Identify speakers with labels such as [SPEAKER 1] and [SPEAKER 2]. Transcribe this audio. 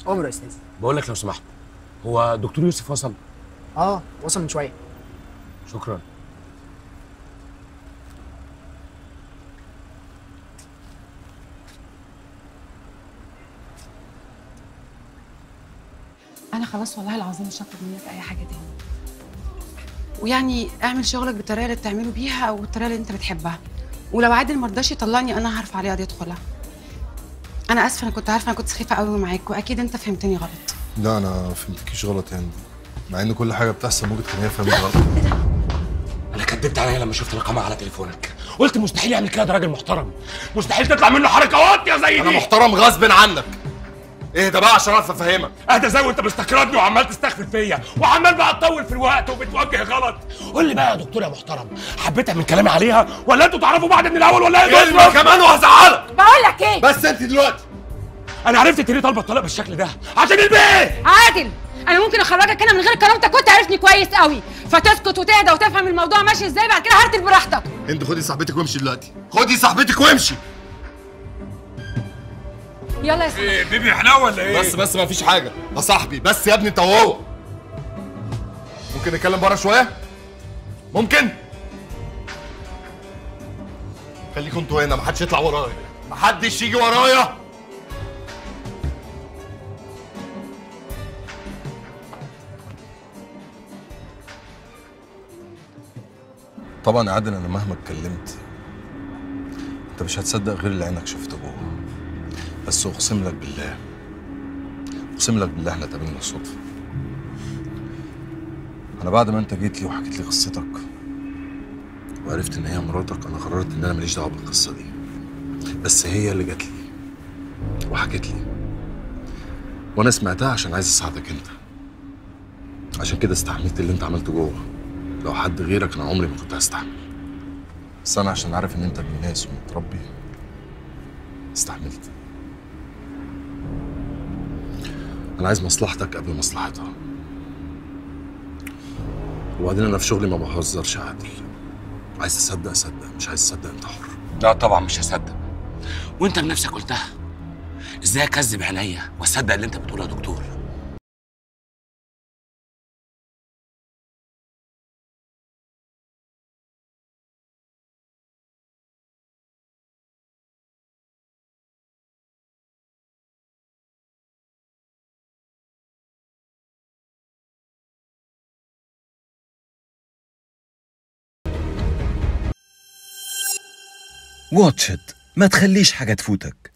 [SPEAKER 1] عمر يا استاذ
[SPEAKER 2] بقول لك لو سمحت هو دكتور يوسف وصل
[SPEAKER 1] اه وصل من شويه
[SPEAKER 2] شكرا
[SPEAKER 3] انا خلاص والله العظيم مش هطلب منك اي حاجه تاني ويعني اعمل شغلك بالطريقه اللي بتعمله بيها او الطريقه اللي انت بتحبها ولو عادل مرضاش يطلعني انا هرفع عليه قضيه خلع انا اسفه انا كنت عارفه انا كنت سخيفه قوي معاك واكيد انت فهمتني غلط
[SPEAKER 4] لا انا فهمتكيش غلط يعني مع ان كل حاجه بتحصل ممكن تكون هي فهمت غلط
[SPEAKER 2] انا كدبت عليا لما شفت رقمها على تليفونك قلت مستحيل يعمل كده ده راجل محترم مستحيل تطلع منه حركه واطيه زي دي
[SPEAKER 4] انا محترم غصب عنك اهدى بقى عشان اعرف افهمك
[SPEAKER 2] اهدى زي وانت مستكردني وعمال تستخفي فيا وعمال بقى تطول في الوقت وبتوجه غلط قول لي بقى يا دكتور يا محترم حبيتها من كلامي عليها ولا انتوا تعرفوا بعض من الاول ولا ايه
[SPEAKER 4] كلمه كمان وهزعلك
[SPEAKER 3] بقول لك ايه
[SPEAKER 4] بس انت دلوقتي
[SPEAKER 2] انا عرفت انت ليه طالبه الطلاق بالشكل ده عشان البيت
[SPEAKER 3] عادل انا ممكن اخرجك هنا من غير كرامتك وانت عارفني كويس قوي فتسكت وتهدى وتفهم الموضوع ماشي ازاي بعد كده هرتل براحتك
[SPEAKER 4] انت خدي صاحبتك وامشي دلوقتي خدي صاحبتك وامشي
[SPEAKER 3] يلا يا سيدي
[SPEAKER 2] ايه بيبي احنا ولا ايه
[SPEAKER 4] بس بس ما فيش حاجه يا صاحبي بس يا ابني انت وهو ممكن نتكلم بره شويه ممكن خليكم انتوا هنا محدش يطلع ورايا محدش يجي ورايا طبعا يا عادل انا مهما اتكلمت انت مش هتصدق غير اللي عينك شفته جوه بس اقسم لك بالله اقسم لك بالله احنا اتقابلنا صدفه انا بعد ما انت جيت لي وحكيت لي قصتك وعرفت ان هي مراتك انا قررت ان انا ماليش دعوه بالقصه دي بس هي اللي جات لي وحكت لي وانا سمعتها عشان عايز اساعدك انت عشان كده استحملت اللي انت عملته جوه لو حد غيرك انا عمري ما كنت هستحمل بس انا عشان عارف ان انت ابن ناس ومتربي استحملت انا عايز مصلحتك قبل مصلحتها وبعدين انا في شغلي ما بهزرش يا عادل عايز تصدق صدق مش عايز تصدق انت حر
[SPEAKER 2] لا طبعا مش هصدق وانت بنفسك قلتها ازاي اكذب عينيا واصدق اللي انت بتقوله يا دكتور
[SPEAKER 5] واتشت ما تخليش حاجة تفوتك